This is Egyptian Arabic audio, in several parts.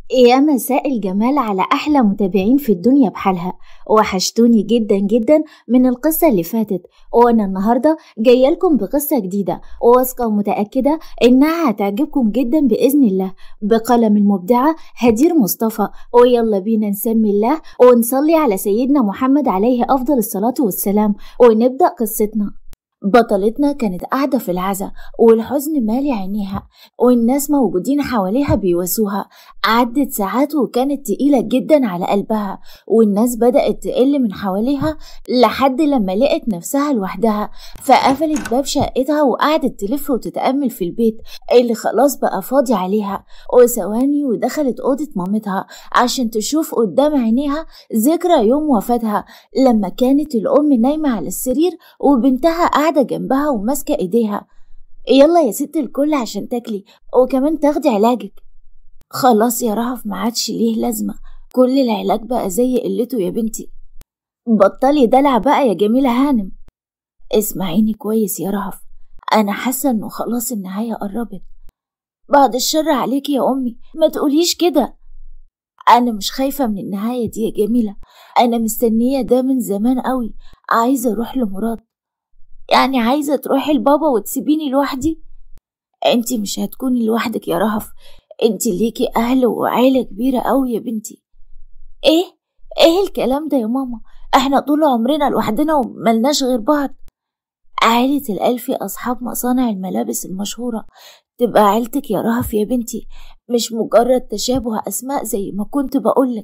يا مساء الجمال على أحلى متابعين في الدنيا بحالها وحشتوني جدا جدا من القصة اللي فاتت وأنا النهاردة جاية لكم بقصة جديدة وواثقة ومتأكدة إنها هتعجبكم جدا بإذن الله بقلم المبدعة هدير مصطفى ويلا بينا نسمي الله ونصلي على سيدنا محمد عليه أفضل الصلاة والسلام ونبدأ قصتنا بطلتنا كانت قاعدة في العزا والحزن مالي عينيها والناس موجودين حواليها بيواسوها عدت ساعات وكانت تقيلة جدا على قلبها والناس بدأت تقل من حواليها لحد لما لقت نفسها لوحدها فقفلت باب شقتها وقعدت تلف وتتأمل في البيت اللي خلاص بقى فاضي عليها وثواني ودخلت أوضة مامتها عشان تشوف قدام عينيها ذكرى يوم وفاتها لما كانت الأم نايمة على السرير وبنتها قاعدة جنبها وماسكة إيديها يلا يا ست الكل عشان تاكلي وكمان تاخدي علاجك خلاص يا رهف ما عادش ليه لازمة كل العلاج بقى زي قلته يا بنتي بطلي دلع بقى يا جميلة هانم اسمعيني كويس يا رهف أنا حاسة إنه خلاص النهاية قربت بعد الشر عليكي يا أمي ما تقوليش كده أنا مش خايفة من النهاية دي يا جميلة أنا مستنية ده من زمان قوي عايزة أروح لمراد يعني عايزة تروحي لبابا وتسيبيني لوحدي انتي مش هتكوني لوحدك يا رهف انتي ليكي اهل وعيلة كبيرة قوي يا بنتي ايه ايه الكلام ده يا ماما احنا طول عمرنا لوحدنا وملناش غير بعض عائلة الألفي أصحاب مصانع الملابس المشهورة تبقى عيلتك يا رهف يا بنتي مش مجرد تشابه أسماء زي ما كنت بقولك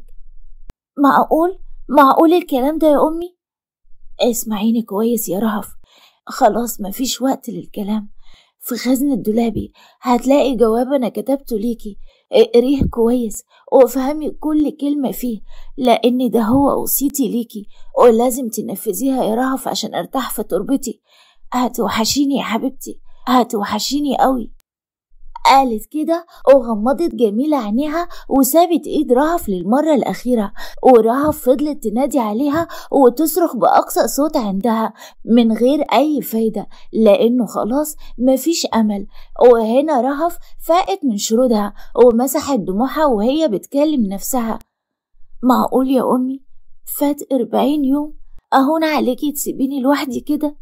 معقول معقول الكلام ده يا أمي اسمعيني كويس يا رهف خلاص مفيش وقت للكلام في خزنة دولابي هتلاقي جواب أنا كتبته ليكي اقريه كويس وافهمي كل كلمة فيه لأن ده هو وصيتي ليكي ولازم تنفذيها يا رهف عشان أرتاح في تربتي هتوحشيني يا حبيبتي هتوحشيني قوي قالت كده وغمضت جميلة عينيها وسابت ايد رهف للمرة الأخيرة ورهف فضلت تنادي عليها وتصرخ بأقصى صوت عندها من غير أي فايدة لأنه خلاص مفيش أمل وهنا رهف فاقت من شرودها ومسحت دموعها وهي بتكلم نفسها معقول يا أمي فات أربعين يوم أهون عليكي تسيبيني لوحدي كده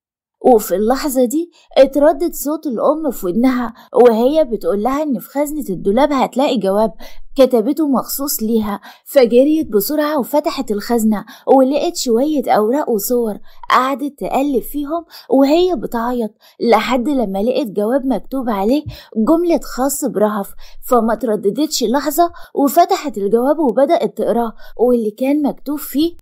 وفي اللحظة دي اتردد صوت الأم في ودنها وهي بتقول لها إن في خزنة الدولاب هتلاقي جواب كتبته مخصوص ليها فجريت بسرعة وفتحت الخزنة ولقت شوية أوراق وصور قعدت تقلب فيهم وهي بتعيط لحد لما لقت جواب مكتوب عليه جملة خاص برهف فما ترددتش لحظة وفتحت الجواب وبدأت تقراه واللي كان مكتوب فيه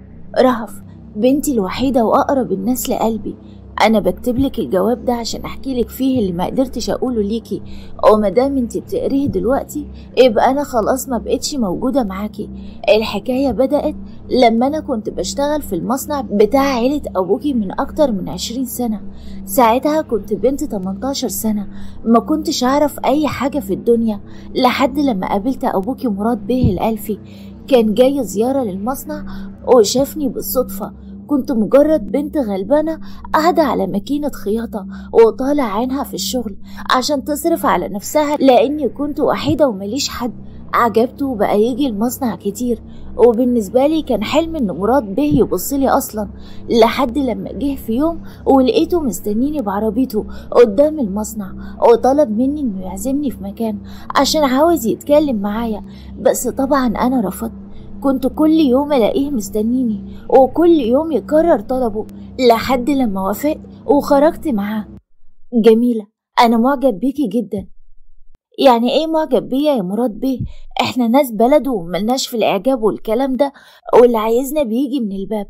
رهف بنتي الوحيدة وأقرب الناس لقلبي انا بكتب لك الجواب ده عشان احكي لك فيه اللي ما قدرتش اقوله ليكي وما دام انت بتقريه دلوقتي يبقى انا خلاص ما بقتش موجوده معاكي الحكايه بدات لما انا كنت بشتغل في المصنع بتاع عيله ابوكي من اكتر من عشرين سنه ساعتها كنت بنت 18 سنه ما كنتش اعرف اي حاجه في الدنيا لحد لما قابلت ابوكي مراد بيه الالفي كان جاي زياره للمصنع وشافني بالصدفه كنت مجرد بنت غلبانة قاعدة على ماكينة خياطة وطالع عينها في الشغل عشان تصرف على نفسها لأني كنت وحيدة ومليش حد عجبته وبقى يجي المصنع كتير وبالنسبة لي كان حلم إن مراد به يبصلي أصلا لحد لما جه في يوم ولقيته مستنيني بعربيته قدام المصنع وطلب مني إنه يعزمني في مكان عشان عاوز يتكلم معايا بس طبعا أنا رفضت كنت كل يوم ألاقيه مستنيني وكل يوم يكرر طلبه لحد لما وافقت وخرجت معاه جميلة أنا معجب بيكي جدا يعني ايه معجب بيا يا مراد بيه احنا ناس بلد وملناش في الاعجاب والكلام ده واللي عايزنا بيجي من الباب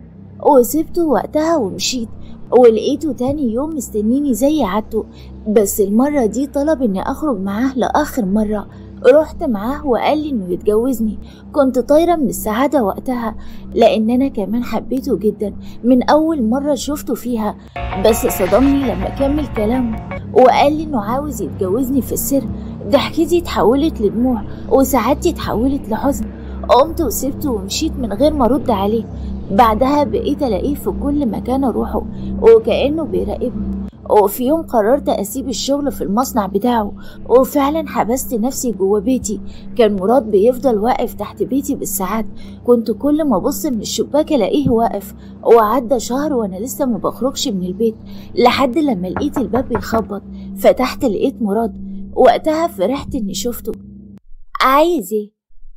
وسبته وقتها ومشيت ولقيته تاني يوم مستنيني زي عادته بس المرة دي طلب اني اخرج معاه لآخر مرة رحت معاه وقال لي انه يتجوزني كنت طايرة من السعادة وقتها لان انا كمان حبيته جدا من اول مرة شفته فيها بس صدمني لما كمل كلامه وقال لي انه عاوز يتجوزني في السر ضحكتي اتحولت لدموع وسعادتي اتحولت لحزن قمت وسبته ومشيت من غير ما ارد عليه بعدها بقيت الاقيه في كل مكان اروحه وكانه بيراقبني وفي يوم قررت أسيب الشغل في المصنع بتاعه وفعلا حبست نفسي جوه بيتي كان مراد بيفضل واقف تحت بيتي بالساعات كنت كل ما أبص من الشباك ألاقيه واقف وعدى شهر وأنا لسه ما بخرجش من البيت لحد لما لقيت الباب بيخبط فتحت لقيت مراد وقتها فرحت إني شفته عايز إيه؟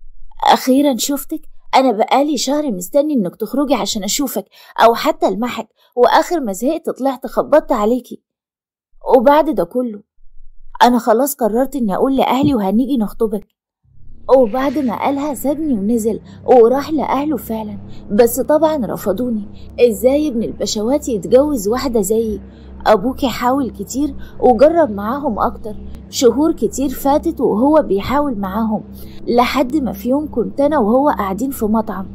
أخيرا شفتك أنا بقالي شهر مستني إنك تخرجي عشان أشوفك أو حتى ألمحك وآخر ما زهقت طلعت خبطت عليكي وبعد ده كله أنا خلاص قررت إني أقول لأهلي وهنيجي نخطبك وبعد ما قالها سابني ونزل وراح لأهله فعلا بس طبعا رفضوني ازاي ابن البشوات يتجوز واحدة زيي أبوكي حاول كتير وجرب معاهم أكتر شهور كتير فاتت وهو بيحاول معاهم لحد ما في يوم كنت أنا وهو قاعدين في مطعم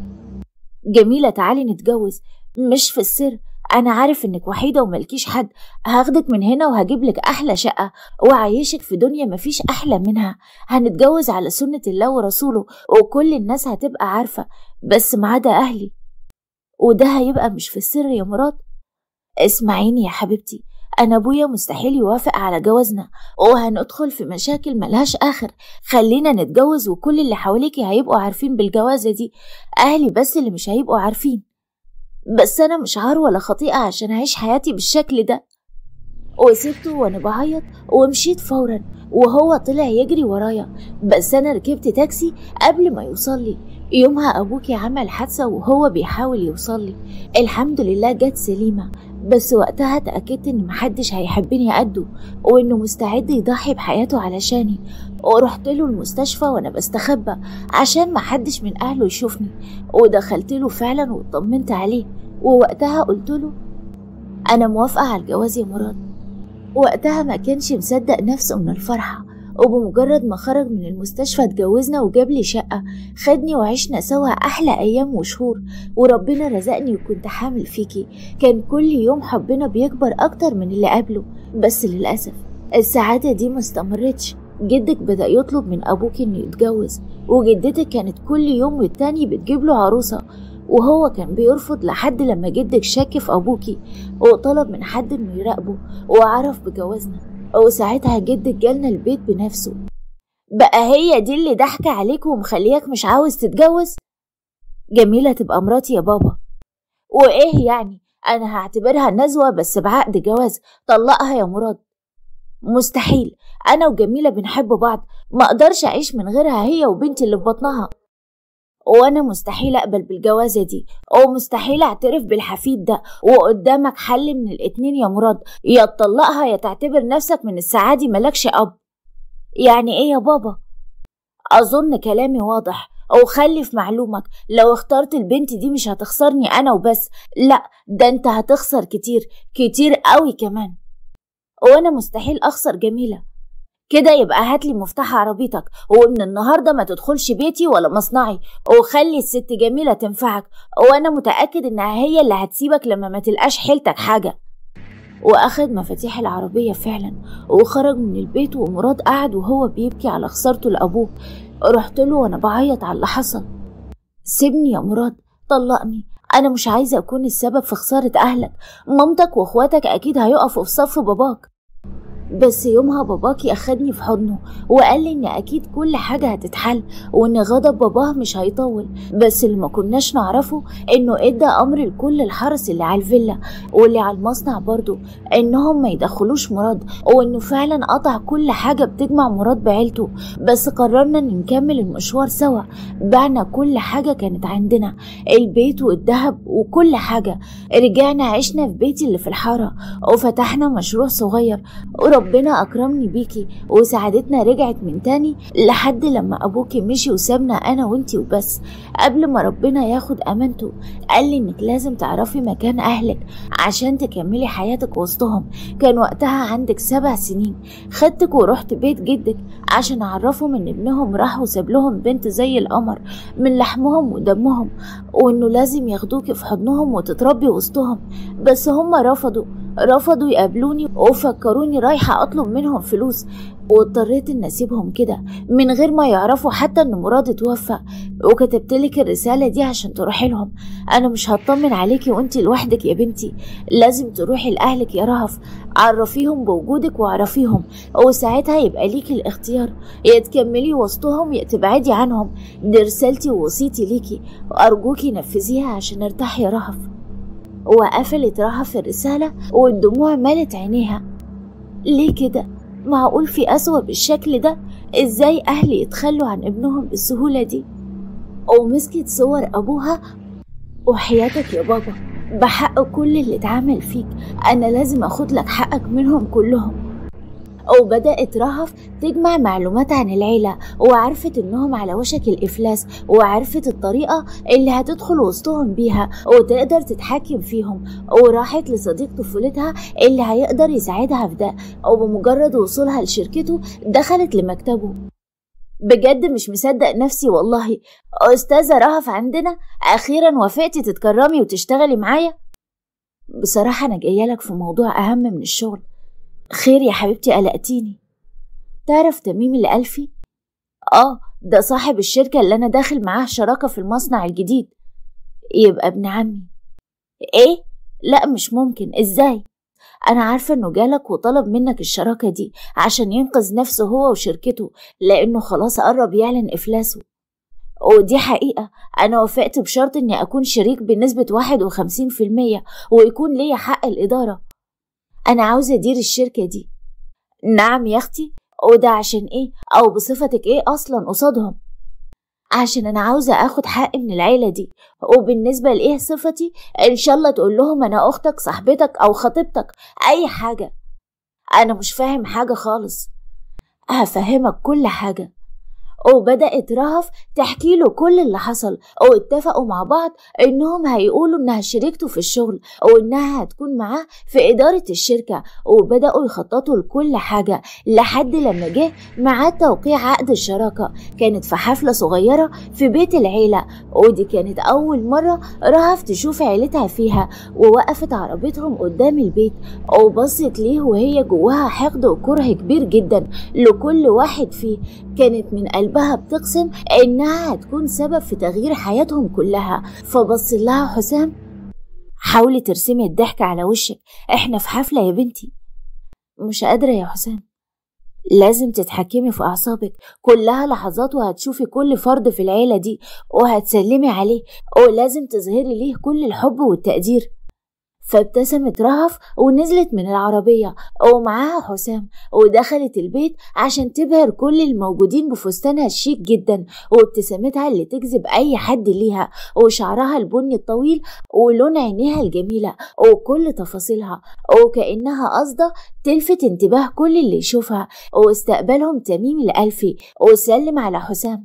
جميلة تعالي نتجوز مش في السر أنا عارف إنك وحيدة وملكيش حد هاخدك من هنا وهجيبلك أحلى شقة وأعيشك في دنيا مفيش أحلى منها هنتجوز على سنة الله ورسوله وكل الناس هتبقى عارفة بس ما عدا أهلي وده هيبقى مش في السر يا مراد اسمعيني يا حبيبتي أنا أبويا مستحيل يوافق على جوازنا وهندخل في مشاكل ملهاش آخر خلينا نتجوز وكل اللي حواليكي هيبقوا عارفين بالجوازة دي أهلي بس اللي مش هيبقوا عارفين بس أنا مش عار ولا خطيئة عشان أعيش حياتي بالشكل ده وسبته وأنا بعيط ومشيت فورا وهو طلع يجري ورايا بس أنا ركبت تاكسي قبل ما يوصل لي يومها أبوكي عمل حادثة وهو بيحاول يوصل لي الحمد لله جت سليمة بس وقتها اتأكدت إن محدش هيحبني قده وإنه مستعد يضحي بحياته علشاني ورحت له المستشفى وأنا بستخبى عشان محدش من أهله يشوفني ودخلت له فعلا واطمنت عليه ووقتها قلت له أنا موافقة على الجواز يا مراد وقتها ما كانش مصدق نفسه من الفرحة وبمجرد ما خرج من المستشفى اتجوزنا وجاب لي شقة خدني وعشنا سوا أحلى أيام وشهور وربنا رزقني وكنت حامل فيكي كان كل يوم حبنا بيكبر أكتر من اللي قبله بس للأسف السعادة دي ما استمرتش جدك بدأ يطلب من أبوك إنه يتجوز وجدتك كانت كل يوم والتاني بتجيب له عروسة وهو كان بيرفض لحد لما جدك شك في أبوكي وطلب من حد إنه يراقبه وعرف بجوازنا وساعتها جدك جالنا البيت بنفسه بقى هي دي اللي ضحكة عليك ومخليك مش عاوز تتجوز جميلة تبقى مراتي يا بابا وإيه يعني أنا هعتبرها نزوة بس بعقد جواز طلقها يا مراد مستحيل أنا وجميلة بنحب بعض ما أقدرش أعيش من غيرها هي وبنتي اللي في بطنها وانا مستحيل اقبل بالجوازة دي ومستحيل اعترف بالحفيد ده وقدامك حل من الاتنين يا مراد يا تطلقها يا تعتبر نفسك من السعادة ملكش اب يعني ايه يا بابا اظن كلامي واضح وخلي في معلومك لو اخترت البنت دي مش هتخسرني انا وبس لا ده انت هتخسر كتير كتير قوي كمان وانا مستحيل اخسر جميله كده يبقى هاتلي مفتاح عربيتك ومن النهاردة ما تدخلش بيتي ولا مصنعي وخلي الست جميلة تنفعك وأنا متأكد إنها هي اللي هتسيبك لما ما تلقاش حيلتك حاجة وأخد مفاتيح العربية فعلا وخرج من البيت ومراد قعد وهو بيبكي على خسارته لأبوه رحت له وأنا بعيط على اللي حصل سيبني يا مراد طلقني أنا مش عايزة أكون السبب في خسارة أهلك مامتك وأخواتك أكيد هيقفوا في صف باباك بس يومها باباكي أخدني في حضنه وقال لي إن أكيد كل حاجة هتتحل وإن غضب باباه مش هيطول بس اللي ما كناش نعرفه إنه إدى أمر لكل الحرس اللي على الفيلا واللي على المصنع برضه إنهم ما يدخلوش مراد وإنه فعلا قطع كل حاجة بتجمع مراد بعيلته بس قررنا إن نكمل المشوار سوا بعنا كل حاجة كانت عندنا البيت والذهب وكل حاجة رجعنا عشنا في بيتي اللي في الحارة وفتحنا مشروع صغير وربنا أكرمني بيكي وسعادتنا رجعت من تاني لحد لما أبوكي مشي وسابنا أنا وانتي وبس قبل ما ربنا ياخد أمانته قال لي إنك لازم تعرفي مكان أهلك عشان تكملي حياتك وسطهم كان وقتها عندك سبع سنين خدتك ورحت بيت جدك عشان أعرفهم إن ابنهم راح وساب لهم بنت زي القمر من لحمهم ودمهم وإنه لازم ياخدوكي في حضنهم وتتربي وسطهم بس هم رفضوا رفضوا يقابلوني وفكروني رايحة أطلب منهم فلوس واضطريت إن أسيبهم كده من غير ما يعرفوا حتى إن مراد اتوفى وكتبت لك الرسالة دي عشان تروحي لهم أنا مش هطمن عليكي وأنتي لوحدك يا بنتي لازم تروحي لأهلك يا رهف عرفيهم بوجودك وعرفيهم وساعتها يبقى ليكي الاختيار يا تكملي وسطهم يا تبعدي عنهم دي رسالتي ووصيتي ليكي وأرجوكي نفذيها عشان ارتاح يا رهف وقفلت رهف الرسالة والدموع ملت عينيها ليه كده؟ معقول في أسوأ بالشكل ده؟ إزاي أهلي يتخلوا عن ابنهم بالسهولة دي؟ ومسكت صور أبوها وحياتك يا بابا بحق كل اللي اتعمل فيك أنا لازم أخد لك حقك منهم كلهم وبدأت رهف تجمع معلومات عن العيلة وعرفت إنهم على وشك الإفلاس وعرفت الطريقة اللي هتدخل وسطهم بيها وتقدر تتحكم فيهم وراحت لصديق طفولتها اللي هيقدر يساعدها في ده وبمجرد وصولها لشركته دخلت لمكتبه بجد مش مصدق نفسي والله أستاذة رهف عندنا أخيرا وافقتي تتكرمي وتشتغلي معايا بصراحة أنا جاية لك في موضوع أهم من الشغل خير يا حبيبتي قلقتيني تعرف تميم اللي قال فيه اه ده صاحب الشركة اللي أنا داخل معاه شراكة في المصنع الجديد يبقى ابن عمي ايه لا مش ممكن ازاي انا عارفة انه جالك وطلب منك الشراكة دي عشان ينقذ نفسه هو وشركته لانه خلاص قرب يعلن افلاسه ودي حقيقة أنا وافقت بشرط إني أكون شريك بنسبة واحد وخمسين في المية ويكون ليا حق الإدارة أنا عاوزة أدير الشركة دي نعم يا أختي وده عشان إيه أو بصفتك إيه أصلا قصادهم عشان أنا عاوزة أخد حق من العيلة دي وبالنسبة لإيه صفتي إن شاء الله تقول لهم أنا أختك صاحبتك أو خطيبتك أي حاجة أنا مش فاهم حاجة خالص هفهمك كل حاجة وبدأت رهف تحكي له كل اللي حصل واتفقوا مع بعض انهم هيقولوا انها شريكته في الشغل وانها هتكون معاه في ادارة الشركة وبدأوا يخططوا لكل حاجة لحد لما جه ميعاد توقيع عقد الشراكة كانت في حفلة صغيرة في بيت العيلة ودي كانت أول مرة رهف تشوف عيلتها فيها ووقفت عربيتهم قدام البيت وبصت ليه وهي جواها حقد وكره كبير جدا لكل واحد فيه كانت من قلبها بتقسم إنها هتكون سبب في تغيير حياتهم كلها فبص لها حسام حاولي ترسمي الضحك على وشك احنا في حفلة يا بنتي مش قادرة يا حسام لازم تتحكمي في أعصابك كلها لحظات وهتشوفي كل فرد في العيلة دي وهتسلمي عليه ولازم تظهري ليه كل الحب والتقدير فابتسمت رهف ونزلت من العربية ومعاها حسام ودخلت البيت عشان تبهر كل الموجودين بفستانها الشيك جدا وابتسامتها اللي تجذب أي حد ليها وشعرها البني الطويل ولون عينيها الجميلة وكل تفاصيلها وكأنها قصدة تلفت انتباه كل اللي يشوفها واستقبلهم تميم الألفي وسلم على حسام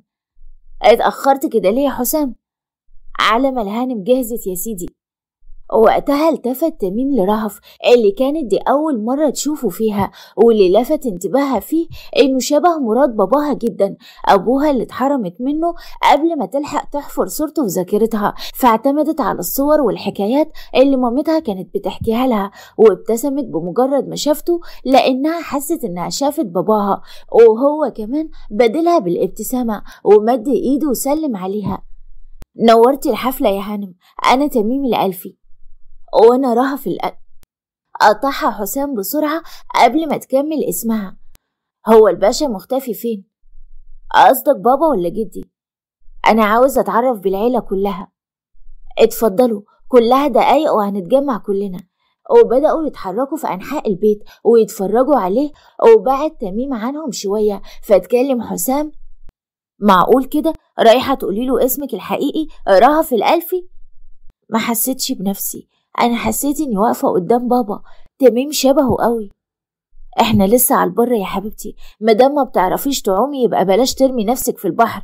اتأخرت كده ليه يا حسام على ما الهانم جهزت يا سيدي وقتها التفت تميم لرهف اللي كانت دي أول مرة تشوفه فيها واللي لفت انتباهها فيه إنه شبه مراد باباها جدا أبوها اللي اتحرمت منه قبل ما تلحق تحفر صورته في ذاكرتها فاعتمدت على الصور والحكايات اللي مامتها كانت بتحكيها لها وابتسمت بمجرد ما شافته لأنها حست إنها شافت باباها وهو كمان بدلها بالابتسامة ومد إيده وسلم عليها نورتي الحفلة يا هانم أنا تميم الألفي وأنا رهف الأ قطعها حسام بسرعة قبل ما تكمل اسمها هو الباشا مختفي فين؟ قصدك بابا ولا جدي؟ أنا عاوز أتعرف بالعيلة كلها اتفضلوا كلها دقايق وهنتجمع كلنا وبدأوا يتحركوا في أنحاء البيت ويتفرجوا عليه وبعد تميم عنهم شوية فاتكلم حسام معقول كده رايحة تقولي له اسمك الحقيقي رهف الألفي ما حسيتش بنفسي أنا حسيت إني واقفة قدام بابا تميم شبهه قوي احنا لسه على البر يا حبيبتي مادام ما بتعرفيش تعومي يبقى بلاش ترمي نفسك في البحر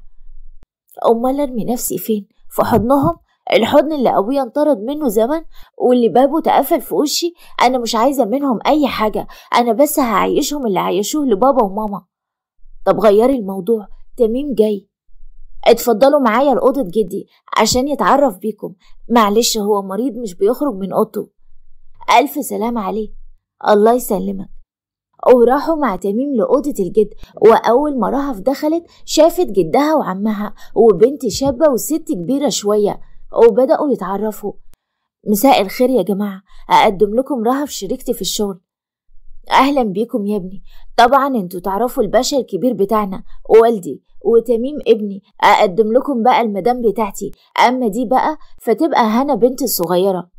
امال ارمي نفسي فين في حضنهم الحضن اللي ابويا انطرد منه زمان واللي بابه اتقفل في وشي انا مش عايزه منهم اي حاجه انا بس هعيشهم اللي عيشوه لبابا وماما طب غيري الموضوع تميم جاي اتفضلوا معايا لأوضة جدي عشان يتعرف بيكم معلش هو مريض مش بيخرج من أوضته ألف سلام عليه الله يسلمك وراحوا مع تميم لأوضة الجد وأول ما رهف دخلت شافت جدها وعمها وبنت شابة وست كبيرة شوية وبدأوا يتعرفوا مساء الخير يا جماعة أقدم لكم رهف شريكتي في الشغل أهلا بيكم يا ابني طبعا انتوا تعرفوا الباشا الكبير بتاعنا والدي وتميم ابني أقدم لكم بقى المدام بتاعتي أما دي بقى فتبقى هنا بنتي الصغيرة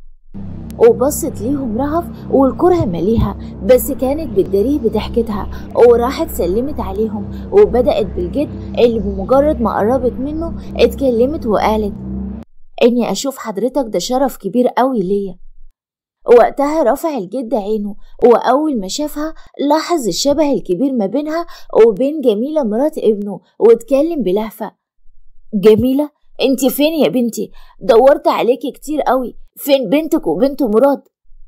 وبصت ليهم رهف والكره مليها بس كانت بتداريه بضحكتها وراحت سلمت عليهم وبدأت بالجد اللي بمجرد ما قربت منه اتكلمت وقالت اني اشوف حضرتك ده شرف كبير قوي ليا وقتها رفع الجد عينه وأول ما شافها لاحظ الشبه الكبير ما بينها وبين جميلة مرات ابنه واتكلم بلهفة جميلة انت فين يا بنتي دورت عليكي كتير قوي فين بنتك وبنت مراد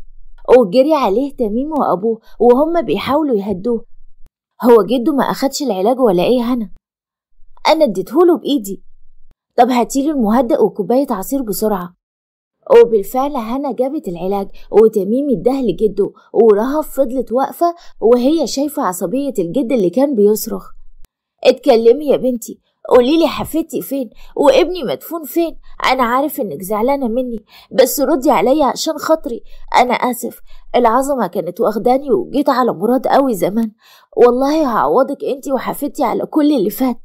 وجري عليه تميم وأبوه وهم بيحاولوا يهدوه هو جده ما أخدش العلاج ولا إيه هنا أنا اديتهوله بإيدي طب هاتيله المهدئ وكوباية عصير بسرعة وبالفعل هنا جابت العلاج وتميم اداه لجده ورهف فضلت واقفة وهي شايفة عصبية الجد اللي كان بيصرخ اتكلمي يا بنتي قوليلي حفيدتي فين وابني مدفون فين انا عارف انك زعلانه مني بس ردي عليا عشان خاطري انا اسف العظمه كانت واخداني وجيت على مراد قوي زمان والله هعوضك انتي وحفيدتي على كل اللي فات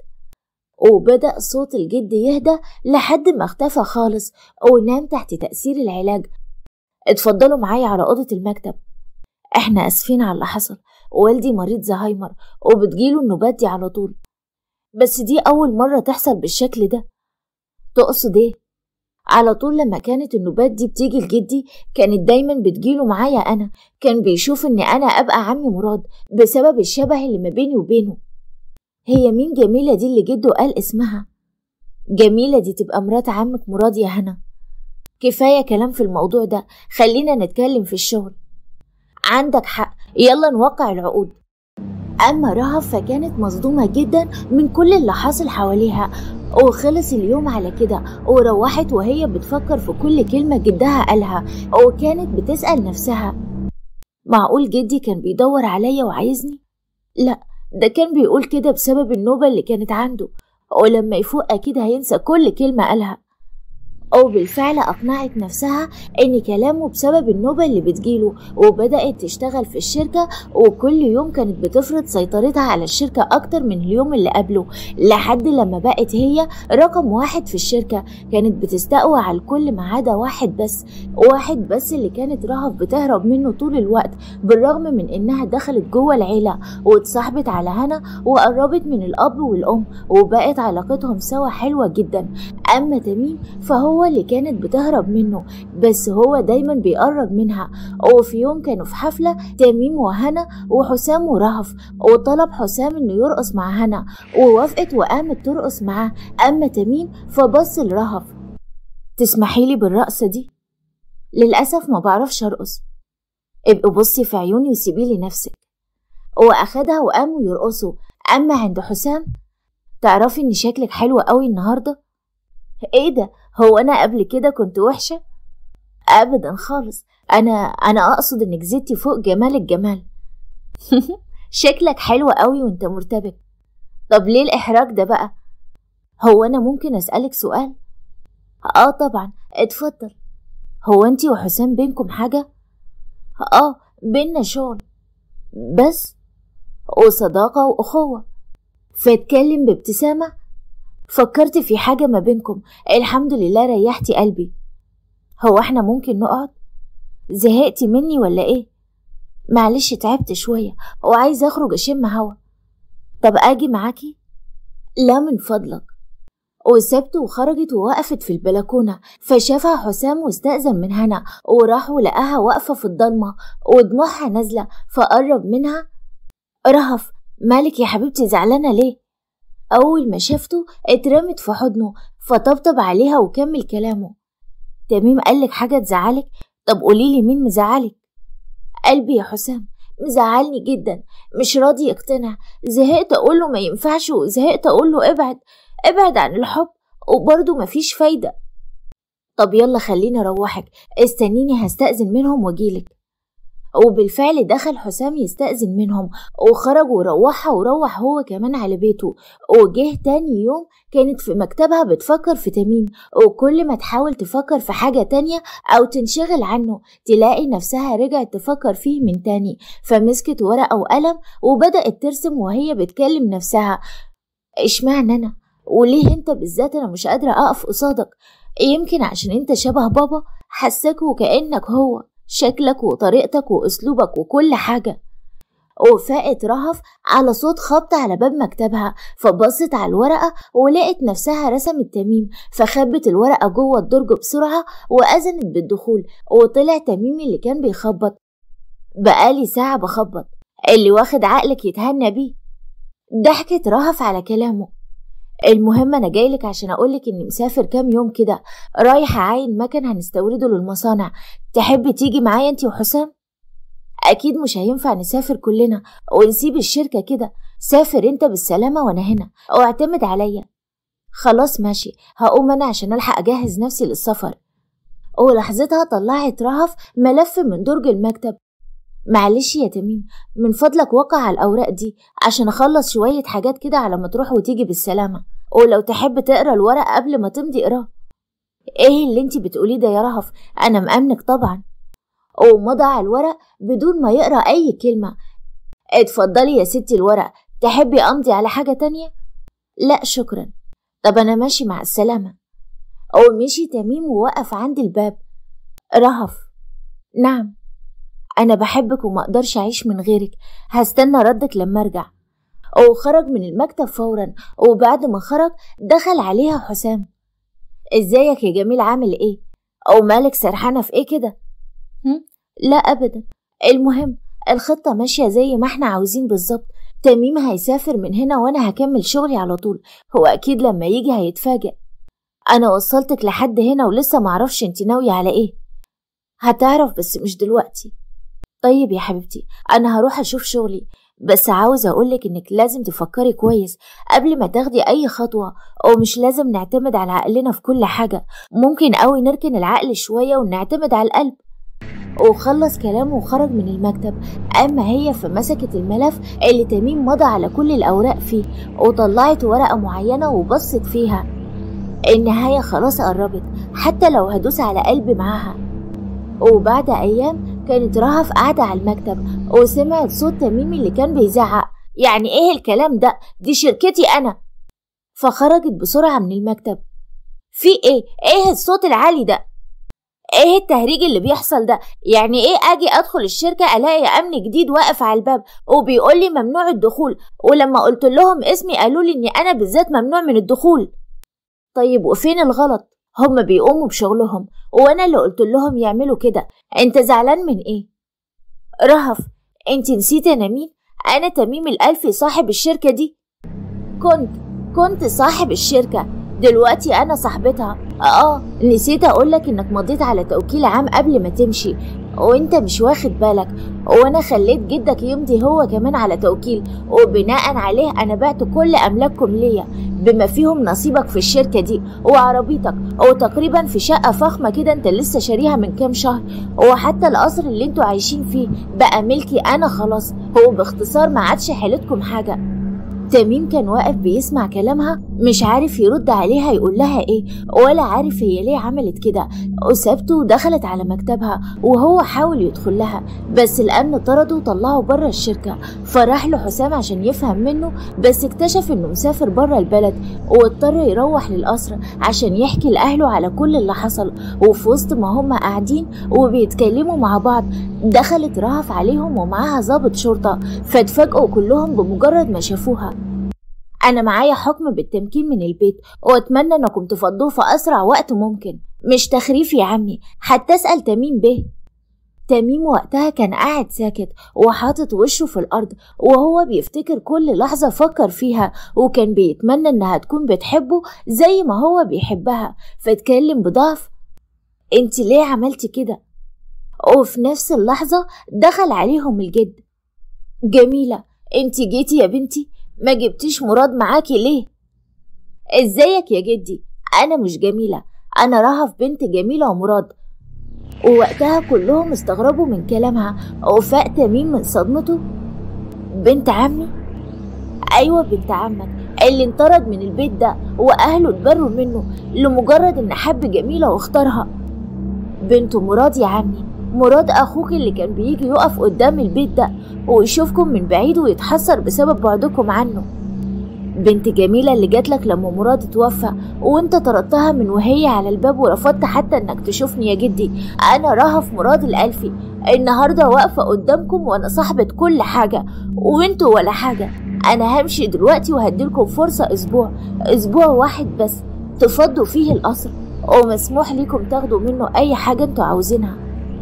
وبدأ صوت الجد يهدى لحد ما اختفى خالص ونام تحت تأثير العلاج اتفضلوا معايا على أوضة المكتب احنا اسفين على اللي حصل والدي مريض زهايمر وبتجيله النوبات دي على طول بس دي أول مرة تحصل بالشكل ده تقصد ايه؟ على طول لما كانت النوبات دي بتيجي لجدي كانت دايما بتجيله معايا أنا كان بيشوف إن أنا أبقى عمي مراد بسبب الشبه اللي ما بيني وبينه هي مين جميلة دي اللي جده قال اسمها جميلة دي تبقى مرات عمك مراد يا هنا كفاية كلام في الموضوع ده خلينا نتكلم في الشغل عندك حق يلا نوقع العقود أما رهف فكانت مصدومة جدا من كل اللي حاصل حواليها وخلص اليوم على كده وروحت وهي بتفكر في كل كلمة جدها قالها وكانت بتسأل نفسها معقول جدي كان بيدور عليا وعايزني؟ لا ده كان بيقول كده بسبب النوبة اللي كانت عنده ولما يفوق أكيد هينسى كل كلمة قالها أو بالفعل أقنعت نفسها إن كلامه بسبب النوبة اللي بتجيله وبدأت تشتغل في الشركة وكل يوم كانت بتفرض سيطرتها على الشركة أكتر من اليوم اللي قبله لحد لما بقت هي رقم واحد في الشركة كانت بتستقوى على الكل ما عدا واحد بس واحد بس اللي كانت رهف بتهرب منه طول الوقت بالرغم من إنها دخلت جوه العيلة واتصاحبت على هنا وقربت من الأب والأم وبقت علاقتهم سوا حلوة جدا أما تميم فهو هو اللي كانت بتهرب منه بس هو دايما بيقرب منها وفي يوم كانوا في حفلة تميم وهنا وحسام ورهف وطلب حسام انه يرقص مع هنا ووافقت وقامت ترقص معاه اما تميم فبص لرهف تسمحي لي بالرقصة دي للأسف ما بعرفش أرقص ابقي بصي في عيوني وسيبي لي نفسك وأخدها وقاموا يرقصوا أما عند حسام تعرفي إن شكلك حلو قوي النهاردة ايه ده هو انا قبل كده كنت وحشه ابدا خالص انا انا اقصد انك زدتي فوق جمال الجمال شكلك حلو قوي وانت مرتبك طب ليه الاحراج ده بقى هو انا ممكن اسالك سؤال اه طبعا اتفضل هو انتي وحسام بينكم حاجه اه بينا شغل بس وصداقه واخوه فاتكلم بابتسامه فكرت في حاجة ما بينكم الحمد لله ريحتي قلبي هو احنا ممكن نقعد زهقتي مني ولا ايه معلش تعبت شوية وعايز اخرج اشم هوا طب اجي معاكي لا من فضلك وسبته وخرجت ووقفت في البلكونة فشافها حسام واستأذن من هنا وراح ولقاها واقفة في الضلمة ودموعها نازلة فقرب منها رهف مالك يا حبيبتي زعلانة ليه أول ما شافته اترمت في حضنه فطبطب عليها وكمل كلامه تميم قالك حاجة تزعلك طب قوليلي مين مزعلك قلبي يا حسام مزعلني جدا مش راضي يقتنع زهقت أقوله ما ينفعش وزهقت أقوله ابعد ابعد عن الحب وبرضه مفيش فايدة طب يلا خليني أروحك استنيني هستأذن منهم واجيلك وبالفعل دخل حسام يستأذن منهم وخرج وروحها وروح هو كمان على بيته وجه تاني يوم كانت في مكتبها بتفكر في تميم وكل ما تحاول تفكر في حاجة تانية أو تنشغل عنه تلاقي نفسها رجعت تفكر فيه من تاني فمسكت ورقة وقلم وبدأت ترسم وهي بتكلم نفسها اشمعنى أنا وليه انت بالذات أنا مش قادرة أقف قصادك يمكن عشان انت شبه بابا حساك وكأنك هو شكلك وطريقتك وأسلوبك وكل حاجة وفاقت رهف على صوت خبط على باب مكتبها فبصت على الورقة ولقت نفسها رسمت تميم فخبت الورقة جوه الدرج بسرعة وأذنت بالدخول وطلع تميم اللي كان بيخبط بقالي ساعة بخبط اللي واخد عقلك يتهنى بيه ضحكت رهف على كلامه المهم انا جايلك عشان اقولك اني مسافر كام يوم كده رايح اعاين مكن هنستورده للمصانع تحبي تيجي معايا انتي وحسام اكيد مش هينفع نسافر كلنا ونسيب الشركة كده سافر انت بالسلامة وانا هنا واعتمد عليا خلاص ماشي هقوم انا عشان الحق اجهز نفسي للسفر ولحظتها طلعت رهف ملف من درج المكتب معلش يا تميم من فضلك وقع على الأوراق دي عشان أخلص شوية حاجات كده على ما تروح وتيجي بالسلامة ولو تحب تقرا الورق قبل ما تمضي اقراه ايه اللي انتي بتقوليه ده يا رهف انا مأمنك طبعا ومضى على الورق بدون ما يقرا اي كلمة اتفضلي يا ستي الورق تحبي امضي على حاجة تانية لا شكرا طب انا ماشي مع السلامة ومشي تميم ووقف عند الباب رهف نعم أنا بحبك وما أقدرش أعيش من غيرك هستنى ردك لما أرجع وخرج من المكتب فورا وبعد ما خرج دخل عليها حسام ازيك يا جميل عامل ايه او مالك سرحانة في ايه كده لا ابدا المهم الخطة ماشية زي ما احنا عاوزين بالظبط تميم هيسافر من هنا وانا هكمل شغلي على طول هو اكيد لما يجي هيتفاجئ انا وصلتك لحد هنا ولسه معرفش انت ناوية على ايه هتعرف بس مش دلوقتي طيب يا حبيبتي أنا هروح أشوف شغلي بس عاوزة أقولك إنك لازم تفكري كويس قبل ما تاخدي أي خطوة ومش لازم نعتمد على عقلنا في كل حاجة ممكن أوي نركن العقل شوية ونعتمد على القلب وخلص كلامه وخرج من المكتب أما هي فمسكت الملف اللي تميم مضى على كل الأوراق فيه وطلعت ورقة معينة وبصت فيها النهاية خلاص قربت حتى لو هدوس على قلبي معاها وبعد أيام كانت رهف قاعدة على المكتب وسمعت صوت تميم اللي كان بيزعق يعني ايه الكلام ده دي شركتي انا فخرجت بسرعة من المكتب في ايه ايه الصوت العالي ده ايه التهريج اللي بيحصل ده يعني ايه اجي ادخل الشركة الاقي امن جديد واقف على الباب وبيقول لي ممنوع الدخول ولما قلت لهم اسمي قالوا لي اني انا بالذات ممنوع من الدخول طيب وفين الغلط هم بيقوموا بشغلهم وانا اللي قلت لهم يعملوا كده انت زعلان من ايه رهف انت نسيت انا مين انا تميم الالفي صاحب الشركة دي كنت كنت صاحب الشركة دلوقتي انا صاحبتها اه نسيت اقولك انك مضيت على توكيل عام قبل ما تمشي وانت مش واخد بالك وانا خليت جدك يمضي هو كمان على توكيل وبناء عليه انا بعت كل املاككم ليا بما فيهم نصيبك في الشركة دي وعربيتك وتقريبا في شقة فخمة كده انت لسه شاريها من كام شهر وحتى القصر اللي انتوا عايشين فيه بقى ملكي انا خلاص هو باختصار ما عادش حيلتكم حاجة تميم كان واقف بيسمع كلامها مش عارف يرد عليها يقول لها ايه ولا عارف هي ليه عملت كده وسابته ودخلت على مكتبها وهو حاول يدخل لها بس الامن طرده وطلعه بره الشركه فراح له حسام عشان يفهم منه بس اكتشف انه مسافر بره البلد واضطر يروح للقصر عشان يحكي لاهله على كل اللي حصل وفي وسط ما هم قاعدين وبيتكلموا مع بعض دخلت رهف عليهم ومعاها ضابط شرطه فاتفاجئوا كلهم بمجرد ما شافوها أنا معايا حكم بالتمكين من البيت وأتمنى إنكم تفضوه في أسرع وقت ممكن مش تخريف يا عمي حتى أسأل تميم به تميم وقتها كان قاعد ساكت وحاطط وشه في الأرض وهو بيفتكر كل لحظة فكر فيها وكان بيتمنى إنها تكون بتحبه زي ما هو بيحبها فاتكلم بضعف انت ليه عملتي كده وفي نفس اللحظة دخل عليهم الجد جميلة انت جيتي يا بنتي ما جبتيش مراد معاكي ليه ازيك يا جدي انا مش جميلة انا رهف بنت جميلة ومراد ووقتها كلهم استغربوا من كلامها وفاق تميم من صدمته بنت عمي أيوة بنت عمك اللي انطرد من البيت ده وأهله اتبروا منه لمجرد إن حب جميلة واختارها بنته مراد يا عمي مراد أخوك اللي كان بيجي يقف قدام البيت ده ويشوفكم من بعيد ويتحسر بسبب بعدكم عنه بنت جميلة اللي جاتلك لما مراد اتوفى وانت طردتها من وهي على الباب ورفضت حتى انك تشوفني يا جدي انا رهف مراد الالفي النهارده واقفة قدامكم وانا صاحبة كل حاجة وانتوا ولا حاجة انا همشي دلوقتي وهديلكم فرصة اسبوع اسبوع واحد بس تفضوا فيه القصر ومسموح ليكم تاخدوا منه اي حاجة انتوا عاوزينها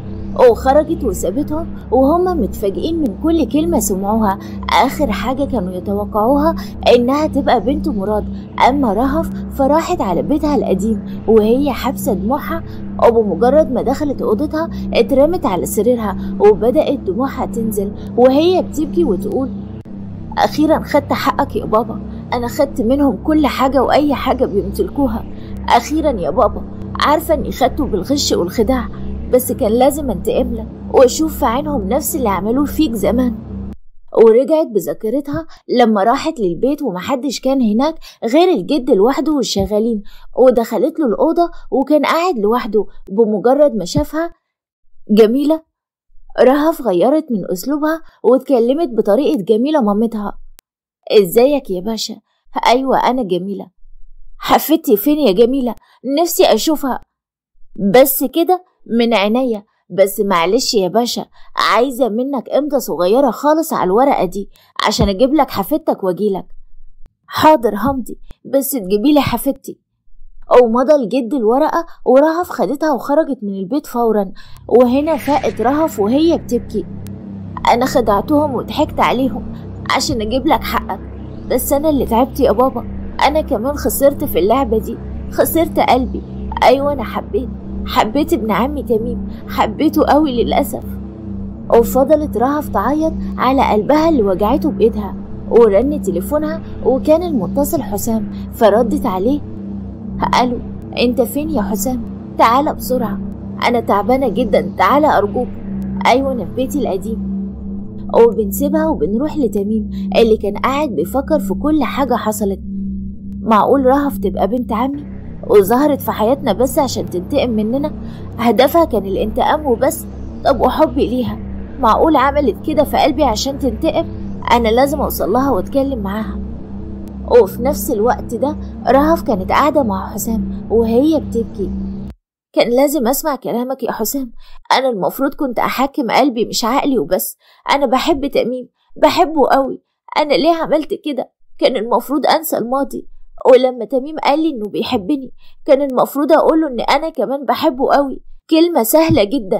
وخرجت وسابتهم وهم متفاجئين من كل كلمة سمعوها آخر حاجة كانوا يتوقعوها إنها تبقى بنت مراد أما رهف فراحت على بيتها القديم وهي حابسة دموعها وبمجرد ما دخلت أوضتها اترمت على سريرها وبدأت دموعها تنزل وهي بتبكي وتقول أخيرا خدت حقك يا بابا أنا خدت منهم كل حاجة وأي حاجة بيمتلكوها أخيرا يا بابا عارفة إني خدته بالغش والخداع بس كان لازم انتقم لك واشوف في عينهم نفس اللي عملوه فيك زمان ورجعت بذاكرتها لما راحت للبيت ومحدش كان هناك غير الجد لوحده والشغالين ودخلت له الأوضة وكان قاعد لوحده بمجرد ما شافها جميلة رهف غيرت من أسلوبها واتكلمت بطريقة جميلة مامتها ازيك يا باشا أيوة أنا جميلة حفتي فين يا جميلة نفسي أشوفها بس كده من عينيا بس معلش يا باشا عايزة منك امضة صغيرة خالص على الورقة دي عشان اجيب لك حفيدتك واجيلك حاضر همضي بس تجيبيلي حفيدتي أو مضى الجد الورقة ورهف خدتها وخرجت من البيت فورا وهنا فاقت رهف وهي بتبكي أنا خدعتهم وضحكت عليهم عشان أجيب لك حقك بس أنا اللي تعبت يا بابا أنا كمان خسرت في اللعبة دي خسرت قلبي أيوة أنا حبيت حبيت ابن عمي تميم حبيته قوي للأسف وفضلت رهف تعيط على قلبها اللي وجعته بإيدها ورن تليفونها وكان المتصل حسام فردت عليه قالوا انت فين يا حسام تعالى بسرعة انا تعبانة جدا تعالى ارجوك ايوه انا في بيتي القديم وبنسيبها وبنروح لتميم اللي كان قاعد بيفكر في كل حاجة حصلت معقول رهف تبقى بنت عمي وظهرت في حياتنا بس عشان تنتقم مننا هدفها كان الانتقام وبس طب وحبي ليها معقول عملت كده في قلبي عشان تنتقم انا لازم اوصل لها واتكلم معاها وفي نفس الوقت ده رهف كانت قاعدة مع حسام وهي بتبكي كان لازم اسمع كلامك يا حسام انا المفروض كنت احكم قلبي مش عقلي وبس انا بحب تميم بحبه قوي انا ليه عملت كده كان المفروض انسى الماضي ولما تميم قال لي انه بيحبني كان المفروض اقوله ان انا كمان بحبه قوي كلمة سهلة جدا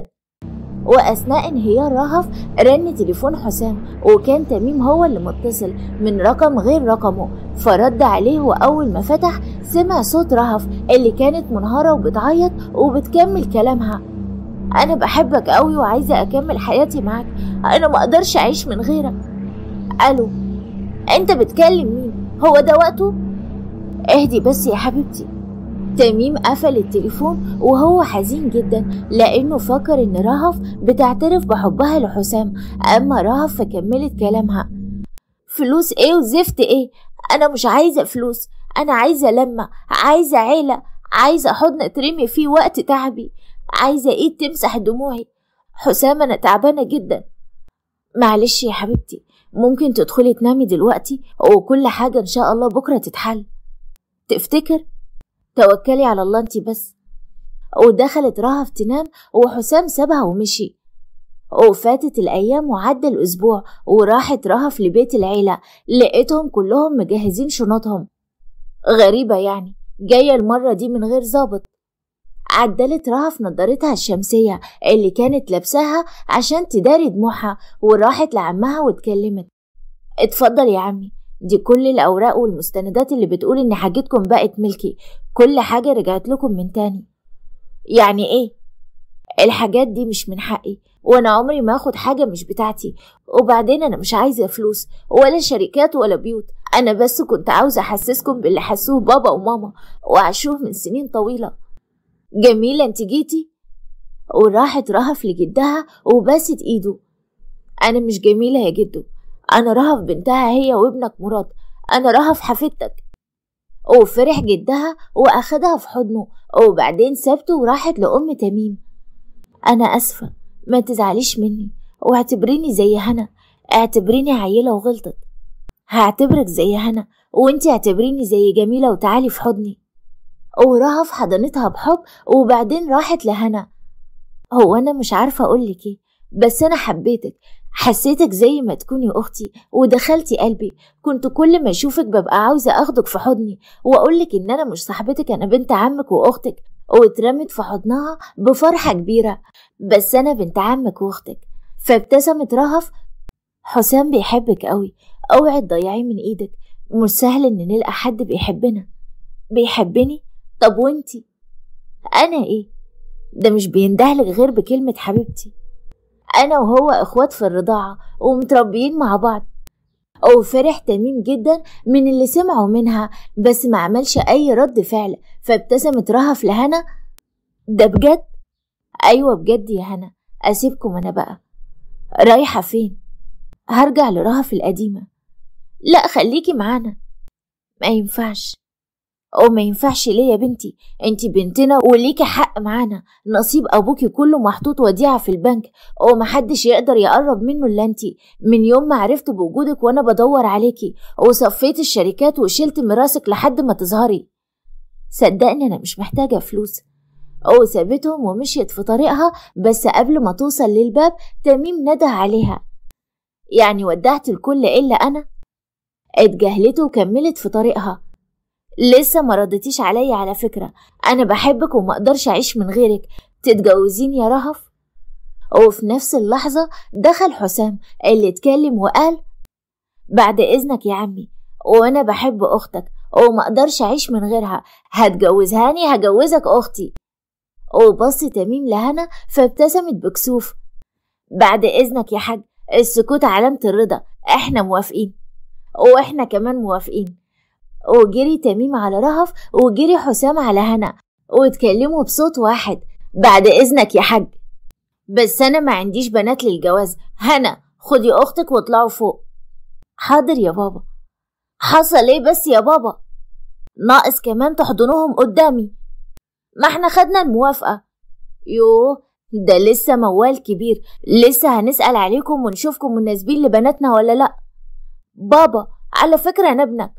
وأثناء انهيار رهف رن تليفون حسام وكان تميم هو اللي متصل من رقم غير رقمه فرد عليه وأول ما فتح سمع صوت رهف اللي كانت منهارة وبتعيط وبتكمل كلامها أنا بحبك قوي وعايزة أكمل حياتي معاك أنا مقدرش أعيش من غيرك ألو أنت بتكلم مين هو ده وقته اهدي بس يا حبيبتي تميم قفل التليفون وهو حزين جدا لانه فكر ان رهف بتعترف بحبها لحسام اما رهف فكملت كلامها فلوس ايه وزفت ايه انا مش عايزه فلوس انا عايزه لمه عايزه عيله عايزه حضن ترمي فيه وقت تعبي عايزه ايد تمسح دموعي حسام انا تعبانه جدا معلش يا حبيبتي ممكن تدخلي تنامي دلوقتي وكل حاجه ان شاء الله بكره تتحل تفتكر توكلي على الله انت بس ودخلت رهف تنام وحسام سابها ومشي وفاتت الأيام وعدى الأسبوع وراحت رهف لبيت العيلة لقيتهم كلهم مجهزين شنطهم غريبة يعني جاية المرة دي من غير ظابط عدلت رهف نضارتها الشمسية اللي كانت لابساها عشان تداري دموعها وراحت لعمها واتكلمت اتفضل يا عمي دي كل الأوراق والمستندات اللي بتقول إن حاجتكم بقت ملكي كل حاجة رجعت لكم من تاني يعني إيه؟ الحاجات دي مش من حقي وأنا عمري ما أخد حاجة مش بتاعتي وبعدين أنا مش عايزة فلوس ولا شركات ولا بيوت أنا بس كنت عاوزة أحسسكم باللي حسوه بابا وماما وعاشوه من سنين طويلة جميلة انت جيتي وراحت رهف لجدها وباست ايده انا مش جميلة يا جدو انا رهف بنتها هي وابنك مراد انا رهف حفيدتك وفرح جدها واخدها في حضنه وبعدين سابته وراحت لأم تميم أنا أسفة ما تزعليش مني واعتبريني زي هنا اعتبريني عيلة وغلطت هعتبرك زي هنا وانتي اعتبريني زي جميلة وتعالي في حضني ورهف حضنتها بحب وبعدين راحت لهنا هو أنا مش عارفة أقولك إيه بس أنا حبيتك حسيتك زي ما تكوني أختي ودخلتي قلبي كنت كل ما أشوفك ببقى عاوزة أخدك في حضني وأقولك إن أنا مش صاحبتك أنا بنت عمك وأختك واترمت في حضنها بفرحة كبيرة بس أنا بنت عمك وأختك فابتسمت رهف حسام بيحبك قوي اوعي تضيعيه من ايدك مش سهل ان نلقى حد بيحبنا بيحبني طب وانتي انا ايه ده مش بيندهلك غير بكلمة حبيبتي انا وهو اخوات في الرضاعة ومتربيين مع بعض وفرح تميم جدا من اللي سمعوا منها بس ما عملش اي رد فعل فابتسمت رهف لهنا ده بجد ايوه بجد يا هنا اسيبكم انا بقى رايحة فين هرجع لرهف القديمة لا خليكي معانا ما ينفعش او ما ينفعش ليه يا بنتي انتي بنتنا وليكي حق معانا نصيب ابوكي كله محطوط وديعة في البنك ومحدش يقدر يقرب منه الا انتي من يوم ما عرفت بوجودك وانا بدور عليكي وصفيت الشركات وشلت مراسك لحد ما تظهري صدقني انا مش محتاجة فلوس وسابتهم ومشيت في طريقها بس قبل ما توصل للباب تميم ندى عليها يعني ودعت الكل إلا أنا اتجاهلت وكملت في طريقها لسه ما ردتيش عليا على فكرة أنا بحبك وما أقدرش أعيش من غيرك تتجوزيني يا رهف وفي نفس اللحظة دخل حسام اللي اتكلم وقال بعد إذنك يا عمي وأنا بحب أختك وما أقدرش أعيش من غيرها هتجوزهاني هجوزك أختي وبص تميم لهنا فابتسمت بكسوف بعد إذنك يا حاج السكوت علامة الرضا احنا موافقين واحنا كمان موافقين وجري تميم على رهف وجري حسام على هنا واتكلموا بصوت واحد بعد اذنك يا حاج بس انا ما عنديش بنات للجواز هنا خدي اختك واطلعوا فوق حاضر يا بابا حصل ايه بس يا بابا ناقص كمان تحضنوهم قدامي ما احنا خدنا الموافقة يوه ده لسه موال كبير لسه هنسأل عليكم ونشوفكم مناسبين لبناتنا ولا لأ بابا على فكرة أنا ابنك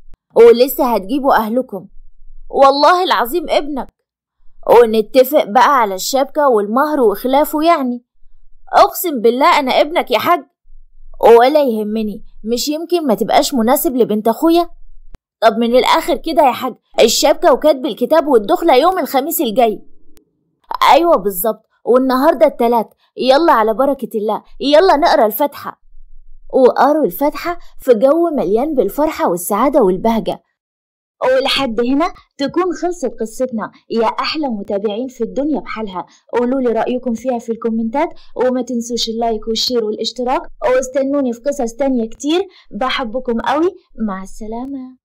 ولسه هتجيبوا أهلكم والله العظيم ابنك ونتفق بقى على الشبكة والمهر وخلافه يعني أقسم بالله أنا ابنك يا حاج ولا يهمني مش يمكن ما تبقاش مناسب لبنت أخويا طب من الآخر كده يا حاج الشبكة وكاتب الكتاب والدخلة يوم الخميس الجاي أيوة بالظبط والنهاردة التلات يلا على بركة الله يلا نقرا الفاتحة وقروا الفاتحة في جو مليان بالفرحة والسعادة والبهجة ولحد هنا تكون خلصت قصتنا يا أحلى متابعين في الدنيا بحالها قولوا لي رأيكم فيها في الكومنتات وما تنسوش اللايك والشير والاشتراك واستنوني في قصص تانية كتير بحبكم قوي مع السلامة